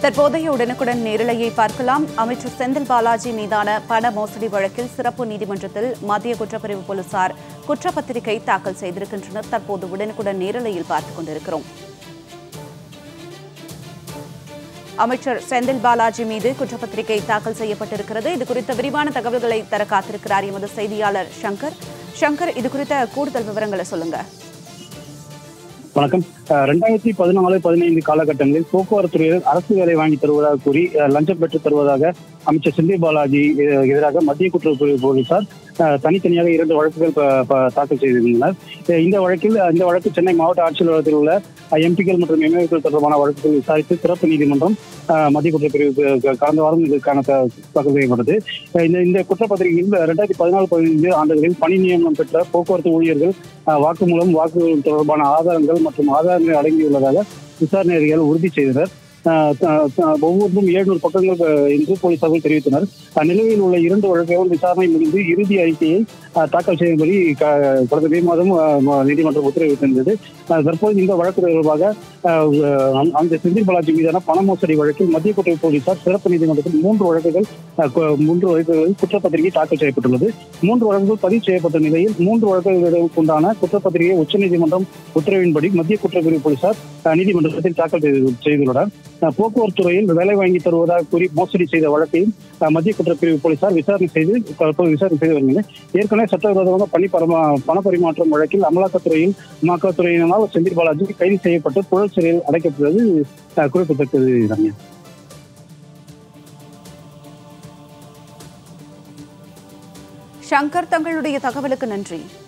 தற்போதைய உடனுக்குடன் நேரலையை பார்க்கலாம் அமைச்சர் செந்தில் பாலாஜி மீதான பண மோசடி வழக்கில் சிறப்பு நீதிமன்றத்தில் மத்திய குற்றப்பிரிவு போலீசார் குற்றப்பத்திரிகை தாக்கல் செய்திருக்கின்றனர் தற்போது உடனுக்குடன் நேரலையில் பார்த்துக் கொண்டிருக்கிறோம் அமைச்சர் செந்தில் பாலாஜி மீது குற்றப்பத்திரிகை தாக்கல் செய்யப்பட்டிருக்கிறது இது குறித்த விரிவான தகவல்களை தர காத்திருக்கிறார் எமது செய்தியாளர் சங்கர் சங்கர் இது குறித்த கூடுதல் விவரங்களை சொல்லுங்க வணக்கம் அஹ் ரெண்டாயிரத்தி பதினாலு பதினைந்து காலகட்டங்களில் போக்குவரத்து துறையில் அரசு வேலை வாங்கி தருவதாக கூறி அஹ் லஞ்சம் பெற்று தருவதாக அமைச்சர் செந்தில் பாலாஜி அஹ் எதிராக மத்திய குற்றப்பிரிவு போலீசார் அஹ் தனித்தனியாக இரண்டு வழக்குகள் ப- ப- தாக்கல் செய்திருந்தனர் அஹ் இந்த வழக்கில் இந்த வழக்கு சென்னை மாவட்ட ஆட்சியரகத்தில் உள்ள எம்பிக்கள் மற்றும் எம்ஏக்கள் தொடர்பான வழக்குகள் விசாரித்து சிறப்பு நீதிமன்றம் அஹ் மத்திய குற்றப்பிரிவு க- கடந்த வாரம் இதற்கான த- தாக்கல் செய்யப்பட்டது அஹ் இந்த இந்த குற்றப்பத்திரிகையில் ரெண்டாயிரத்தி பதினாலு பதினைந்து ஆண்டுகளில் பணி நியமனம் பெற்ற போக்குவரத்து ஊழியர்கள் அஹ் வாக்குமூலம் வாக்குகள் தொடர்பான ஆதாரங்கள் மற்றும் ஆதாரங்கள் அடங்கியுள்ளதாக விசாரணை அதிகாரிகள் உறுதி செய்தனர் அஹ் த- த- ஒவ்வொன்றும் ஏழ்நூறு பக்கங்கள் அஹ், என்று போலீசார்கள் தெரிவித்தனர் அஹ் நிலுவையில் உள்ள இரண்டு வழக்குகள் விசாரணை முடிந்து இறுதி அறிக்கையை அஹ், தாக்கல் செய்யும்படி க- கடந்த மே மாதம் அஹ், ம- நீதிமன்றம் உத்தரவிட்டிருந்தது அஹ், தற்போது இந்த வழக்கு தொடர்பாக அஹ், அஹ், அந்த செந்தில் பாலாஜி மீதான பண மோசடி வழக்கில் மத்திய குற்ற போலீசார் சிறப்பு நீதிமன்றத்தில் மூன்று வழக்குகள் அஹ், கு- மூன்று வழக்குகளில் குற்றப்பத்திரிகை தாக்கல் செய்யப்பட்டுள்ளது மூன்று வழக்குகள் பதிவு செய்யப்பட்ட நிலையில் மூன்று வழக்குகளுக்கு உண்டான குற்றப்பத்திரிகை உச்சநீதிமன்றம் உத்தரவின்படி மத்திய குற்றப்பிரிவு போலீசார் அஹ், நீதிமன்றத்தில் தாக்கல் செய்து- செய்துள்ளனர் அஹ், போக்குவரத்து துறையில் வேலை வாங்கி தருவதாக கூறி மோசடி செய்த வழக்கையும் அஹ், மத்திய குற்றப்பிரிவு போலீசார் விசாரணை செய்து தற்போது விசாரணை செய்து வருகின்றனர் ஏற்கனவே சட்டவிரோதமாக பணி பரமா பண பரிமாற்றம் வழக்கில் அமலாக்கத்துறையில் அமலாக்கத்துறையினால் செந்தில் பாலாஜி கைது செய்யப்பட்டு புழல் சிறையில் அடைக்கப்பட்டது அஹ், குறிப்பிடத்தக்கது ரம்யா சங்கர் தங்களுடைய தகவலுக்கு நன்றி